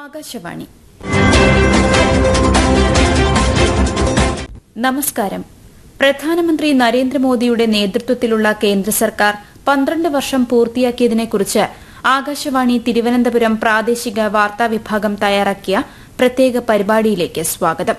ആകാശവാണി നമസ്കാരം പ്രധാനമന്ത്രി നരേന്ദ്രമോദിയുടെ നേതൃത്വത്തിലുള്ള കേന്ദ്ര സർക്കാർ പന്ത്രണ്ട് വർഷം പൂർത്തിയാക്കിയതിനെക്കുറിച്ച് ആകാശവാണി തിരുവനന്തപുരം പ്രാദേശിക വാർത്താ വിഭാഗം തയ്യാറാക്കിയ പ്രത്യേക പരിപാടിയിലേക്ക് സ്വാഗതം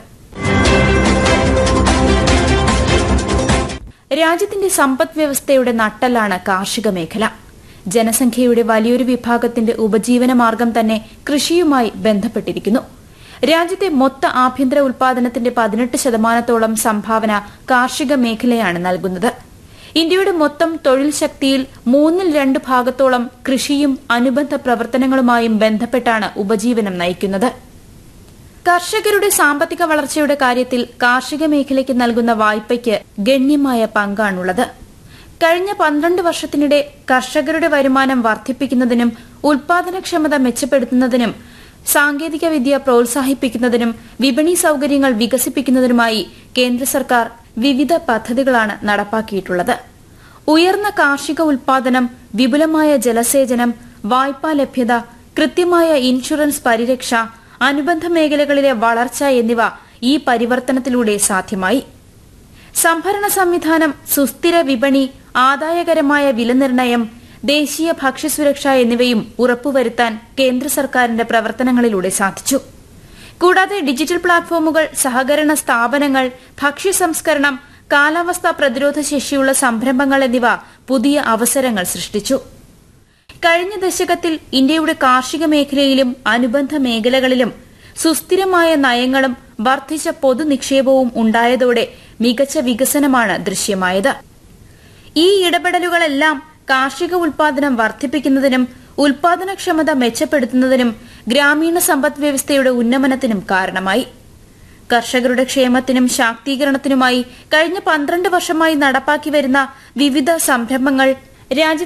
രാജ്യത്തിന്റെ സമ്പദ് വ്യവസ്ഥയുടെ നട്ടെല്ലാണ് കാർഷിക മേഖല ജനസംഖ്യയുടെ വലിയൊരു വിഭാഗത്തിന്റെ ഉപജീവന മാർഗം തന്നെ കൃഷിയുമായി ബന്ധപ്പെട്ടിരിക്കുന്നു രാജ്യത്തെ മൊത്ത ആഭ്യന്തര ഉൽപാദനത്തിന്റെ പതിനെട്ട് ശതമാനത്തോളം സംഭാവന കാർഷിക മേഖലയാണ് നൽകുന്നത് ഇന്ത്യയുടെ മൊത്തം തൊഴിൽ ശക്തിയിൽ മൂന്നിൽ രണ്ട് ഭാഗത്തോളം കൃഷിയും അനുബന്ധ പ്രവർത്തനങ്ങളുമായും ബന്ധപ്പെട്ടാണ് ഉപജീവനം നയിക്കുന്നത് കർഷകരുടെ സാമ്പത്തിക വളർച്ചയുടെ കാര്യത്തിൽ കാർഷിക മേഖലയ്ക്ക് നൽകുന്ന വായ്പയ്ക്ക് ഗണ്യമായ പങ്കാണുള്ളത് കഴിഞ്ഞ പന്ത്രണ്ട് വർഷത്തിനിടെ കർഷകരുടെ വരുമാനം വർദ്ധിപ്പിക്കുന്നതിനും ഉൽപാദനക്ഷമത മെച്ചപ്പെടുത്തുന്നതിനും സാങ്കേതിക വിദ്യ പ്രോത്സാഹിപ്പിക്കുന്നതിനും വിപണി സൌകര്യങ്ങൾ വികസിപ്പിക്കുന്നതിനുമായി കേന്ദ്ര സർക്കാർ വിവിധ പദ്ധതികളാണ് നടപ്പാക്കിയിട്ടുള്ളത് ഉയർന്ന കാർഷിക ഉൽപാദനം വിപുലമായ ജലസേചനം വായ്പാ ലഭ്യത കൃത്യമായ ഇൻഷുറൻസ് പരിരക്ഷ അനുബന്ധ മേഖലകളിലെ വളർച്ച എന്നിവ ഈ പരിവർത്തനത്തിലൂടെ സാധ്യമായി സംഭരണ സംവിധാനം സുസ്ഥിര വിപണി ആദായകരമായ വിലനിർണ്ണയം ദേശീയ ഭക്ഷ്യസുരക്ഷ എന്നിവയും ഉറപ്പുവരുത്താൻ കേന്ദ്ര സർക്കാരിന്റെ പ്രവർത്തനങ്ങളിലൂടെ സാധിച്ചു കൂടാതെ ഡിജിറ്റൽ പ്ലാറ്റ്ഫോമുകൾ സഹകരണ സ്ഥാപനങ്ങൾ ഭക്ഷ്യ സംസ്കരണം കാലാവസ്ഥാ പ്രതിരോധ ശേഷിയുള്ള സംരംഭങ്ങൾ എന്നിവ പുതിയ അവസരങ്ങൾ സൃഷ്ടിച്ചു കഴിഞ്ഞ ദശകത്തിൽ ഇന്ത്യയുടെ കാർഷിക മേഖലയിലും അനുബന്ധ മേഖലകളിലും സുസ്ഥിരമായ നയങ്ങളും വർദ്ധിച്ച പൊതുനിക്ഷേപവും ഉണ്ടായതോടെ മികച്ച വികസനമാണ് ദൃശ്യമായത് ഈ ഇടപെടലുകളെല്ലാം കാർഷിക ഉൽപാദനം വർദ്ധിപ്പിക്കുന്നതിനും ഉൽപാദനക്ഷമത മെച്ചപ്പെടുത്തുന്നതിനും ഗ്രാമീണ സമ്പദ് വ്യവസ്ഥയുടെ ഉന്നമനത്തിനും കാരണമായി കർഷകരുടെ ക്ഷേമത്തിനും ശാക്തീകരണത്തിനുമായി കഴിഞ്ഞ പന്ത്രണ്ട് വർഷമായി നടപ്പാക്കി വരുന്ന വിവിധ സംരംഭങ്ങൾ രാജ്യത്തെ